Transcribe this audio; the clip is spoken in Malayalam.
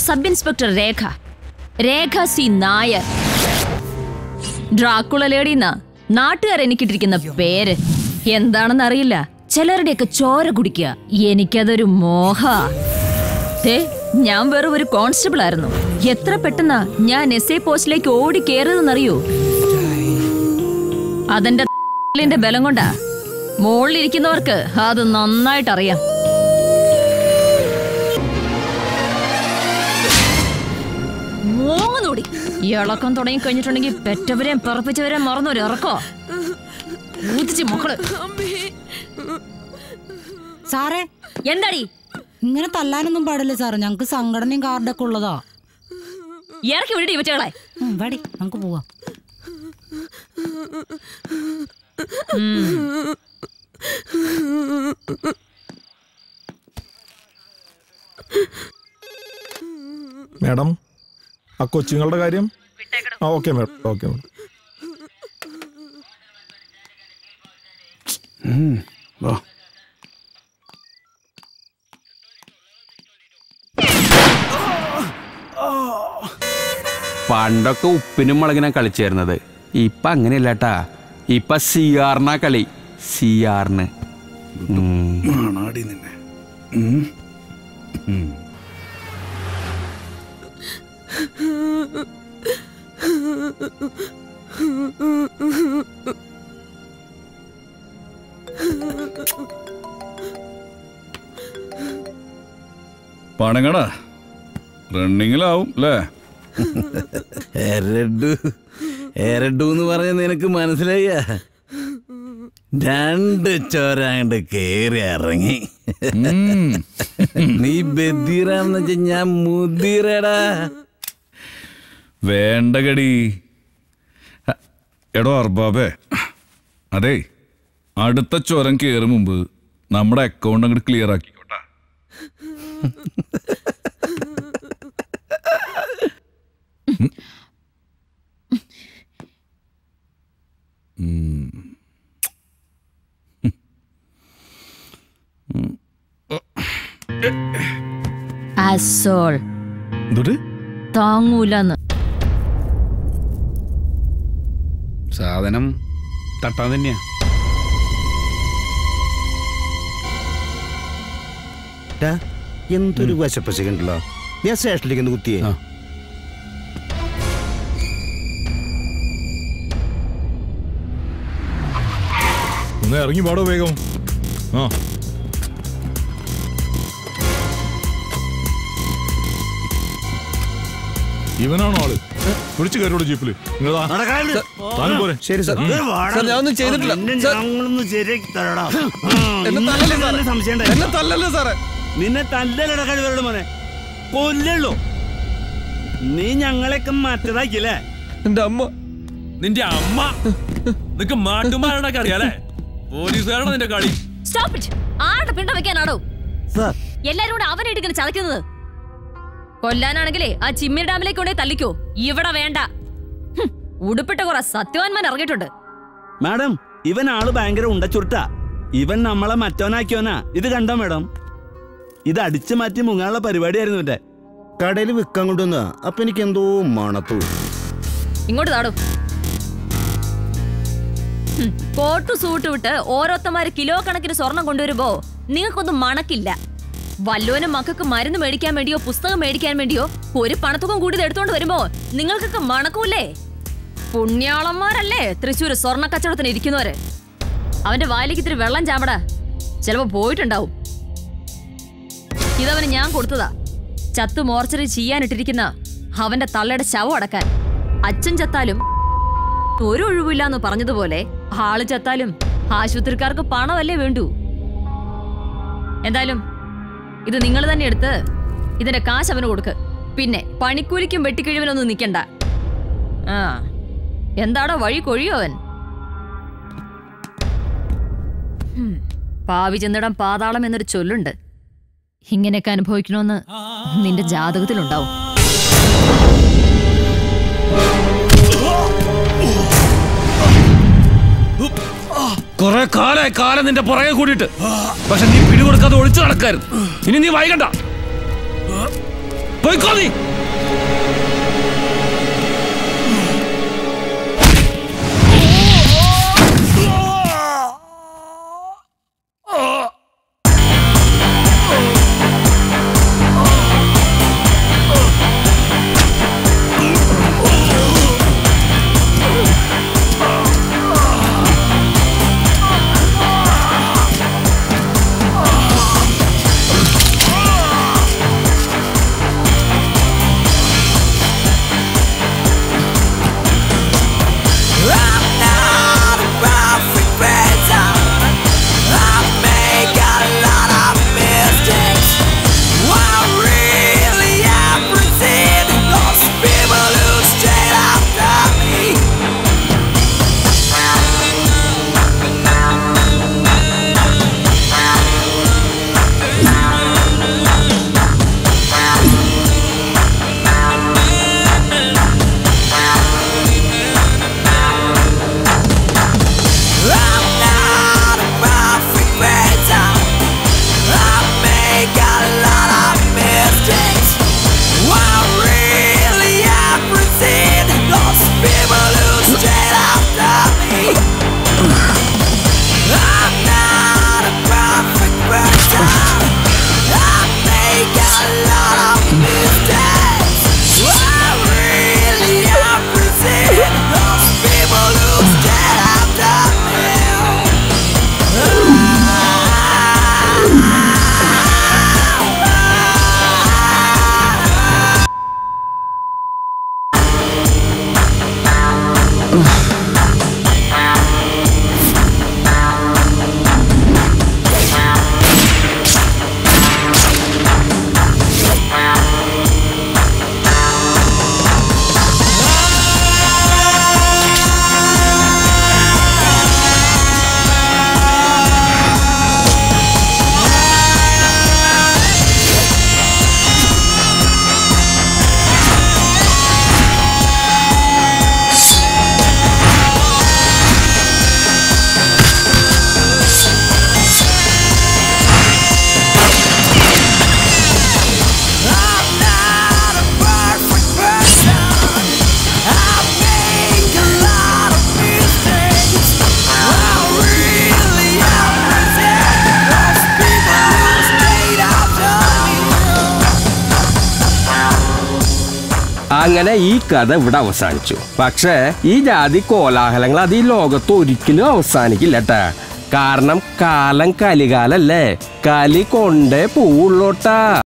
Sub inspector Rekha Rekha C Nair Dracula ലേഡിന്നാ നാട്ടുകാർ എനിക്കിട്ടിരിക്കുന്ന പേര് എന്താണെന്ന് അറിയില്ല ചിലരുടെയൊക്കെ ചോര കുടിക്കുക എനിക്കതൊരു മോഹ ദേ, ഞാൻ വെറും ഒരു കോൺസ്റ്റബിൾ ആയിരുന്നു എത്ര പെട്ടെന്നാ ഞാൻ എസ് ഐ പോസ്റ്റിലേക്ക് ഓടി കയറിയതെന്നറിയോ അതെന്റെ ന്റെ ബലം കൊണ്ടാ മുകളിലിരിക്കുന്നവർക്ക് അത് നന്നായിട്ട് അറിയാം മോങ്ങുന്നൂടി ഇളക്കം തുടങ്ങി കഴിഞ്ഞിട്ടുണ്ടെങ്കിൽ പെറ്റവരെയും പിറപ്പിച്ചവരെയും മറന്നൊരു ഇറക്കോ ഊതിച്ച് മക്കള് സാറേ എന്താടി ഇങ്ങനെ തല്ലാനൊന്നും പാടില്ല സാറേ ഞങ്ങക്ക് സംഘടനയും കാർഡൊക്കെ ഉള്ളതാ ഇറക്കി വിടടി ഇവറ്റകളെ ഉം, വാടി നമുക്ക് പോവാം മാഡം ആ കൊച്ചുങ്ങളുടെ കാര്യം ആ ഓക്കെ മാഡം ഓക്കെ മാഡം വാ പണ്ടൊക്കെ ഉപ്പിനും മുളകിനാ കളിച്ചേരുന്നത് ഇപ്പൊ അങ്ങനെയല്ല ട്ടാ ഇപ്പൊ സിയാറിനാ കളി സിയാറിന് ആണാടി നിന്നെ ഉം. ഉം. പണങ്ങടാ റണ്ണിങ്ങിലാവും അല്ലേ എരഡു എരഡു എന്ന് പറഞ്ഞ നിനക്ക് മനസ്സിലായ രണ്ട് ചോര അങ്ങോട്ട് കേറി ഇറങ്ങി നീ ബദീറാന്ന് വെച്ച ഞാൻ മുതിരടാ വേണ്ട ഗടി അ, എടോ അർബാബേ അതെ അടുത്ത ചുരം കയറും മുമ്പ് നമ്മുടെ അക്കൗണ്ട് അങ്ങോട്ട് ക്ലിയർ ആക്കിക്കോട്ടാ അസോൾ എന്തൊട്ട് താങ്ങൂലെന്ന് സാധനം തട്ടാൻ തന്നെയാ ടാ, എന്തൊരു വശപ്പശകണ്ടല്ലോ ഞാൻ സ്റ്റേഷനിലേക്ക് ഒന്ന് കുത്തിയേ ആ. ഒന്ന് ഇറങ്ങി പാടോ വേഗം ആ ഇവനാണോ ആള് വിളിച്ചു കയറോട് ജീപ്പില് നിങ്ങളതാ താനും പോരെ ശരി സാർ സാർ ഞാനൊന്നും ചെയ്തിട്ടില്ല സാർ, ഞങ്ങളൊന്ന് ശരിയാക്കി തരടാ എന്നെ തല്ലല്ലേ സാറേ? സംശയം എന്നെ തല്ലല്ലേ സാറേ നിന്നെ തല്ലലട കഴിവരുടെ മോനെ കൊല്ലുള്ളൂ നീ ഞങ്ങളെയൊക്കെ മറ്റതാക്കിയല്ലേ എന്റെ അമ്മ നിന്റെ അമ്മ നിനക്ക് മാട്ടുമാരുടെ അറിയാലേ പോലീസുകാരുടെ നിന്റെ കളി സ്റ്റോപ്പ് ഇറ്റ് ആരുടെ പിണ്ടം വെക്കാനാണോ സാർ എല്ലാരും കൂടെ അവനായിട്ട് ഇങ്ങനെ ചതയ്ക്കുന്നത് കൊല്ലാനാണെങ്കിലേ ആ ചിമ്മിനി ഡാമിലേക്ക് കൊണ്ടേ തല്ലിക്കോ ഇവിടെ വേണ്ട ഹും, ഉടുപ്പിട്ട കുറെ സത്യവാൻമാൻ ഇറങ്ങിയിട്ടുണ്ട് മാഡം ഇവൻ ആള് ഭയങ്കര ഉണ്ടച്ചുരുട്ടാ ഇവൻ നമ്മളെ മറ്റവനാക്കിയോനാ ഇത് കണ്ടോ മാഡം ഇത് അടിച്ചു മാറ്റി മുങ്ങാനുള്ള പരിപാടിയായിരുന്നു മറ്റേ കടയിൽ വിൽക്കാൻ കൊണ്ടുവന്ന അപ്പൊ എനിക്ക് എന്തോ മണത്തു ഇങ്ങോട്ട് താടോ ഹും, കോട്ടു സൂട്ട് വിട്ട് ഓരോരുത്തന്മാര് കിലോ കണക്കിന് സ്വർണം കൊണ്ടുവരുമ്പോ നിങ്ങൾക്കൊന്നും മണക്കില്ല വല്ലോനും മക്കൾക്ക് മരുന്ന് മേടിക്കാൻ വേണ്ടിയോ പുസ്തകം മേടിക്കാൻ വേണ്ടിയോ ഒരു പണത്തുകം കൂടി ഇത് എടുത്തോണ്ട് വരുമ്പോ നിങ്ങൾക്കൊക്കെ മണക്കൂലേ പുണ്യാളന്മാരല്ലേ തൃശ്ശൂര് സ്വർണ്ണ കച്ചവടത്തിന് ഇരിക്കുന്നവര് അവന്റെ വായിലേക്ക് ഇത്തിരി വെള്ളം ചാമടാ ചിലപ്പോ പോയിട്ടുണ്ടാവും ഇതവന് ഞാൻ കൊടുത്തതാ ചത്തു മോർച്ചറി ചെയ്യാനിട്ടിരിക്കുന്ന അവന്റെ തള്ളയുടെ ശവം അടക്കാൻ അച്ഛൻ ചത്താലും ഒരു ഒഴിവില്ലാന്ന് പറഞ്ഞതുപോലെ ആള് ചത്താലും ആശുപത്രിക്കാർക്ക് പണമല്ലേ വേണ്ടൂ എന്തായാലും ഇത് നിങ്ങൾ തന്നെ എടുത്ത് ഇതിന്റെ കാശ് അവന് കൊടുക്ക് പിന്നെ പണിക്കൂലിക്കും വെട്ടിക്കിഴിവിനൊന്നും നിൽക്കണ്ട ആ എന്താടോ വഴി കൊഴിയോ അവൻ ഹും, പാവി ചെന്നിടം പാതാളം എന്നൊരു ചൊല്ലുണ്ട് ഇങ്ങനെയൊക്കെ അനുഭവിക്കണമെന്ന് നിന്റെ ജാതകത്തിലുണ്ടാവും കൊറേ കാലായി കാലം നിന്റെ പുറകെ കൂടിയിട്ട് പക്ഷെ നീ പിടികൊടുക്കാതെ ഒളിച്ചു നടക്കായിരുന്നു ഇനി നീ വൈകണ്ട പോയിക്കോ നീ അങ്ങനെ ഈ കഥ ഇവിടെ അവസാനിച്ചു പക്ഷേ ഈ ജാതി കോലാഹലങ്ങൾ അത് ഈ ലോകത്ത് ഒരിക്കലും അവസാനിക്കില്ല ട്ടാ കാരണം കാലം കലികാലല്ലേ കലി കൊണ്ടേ പോവുള്ളൂട്ടാ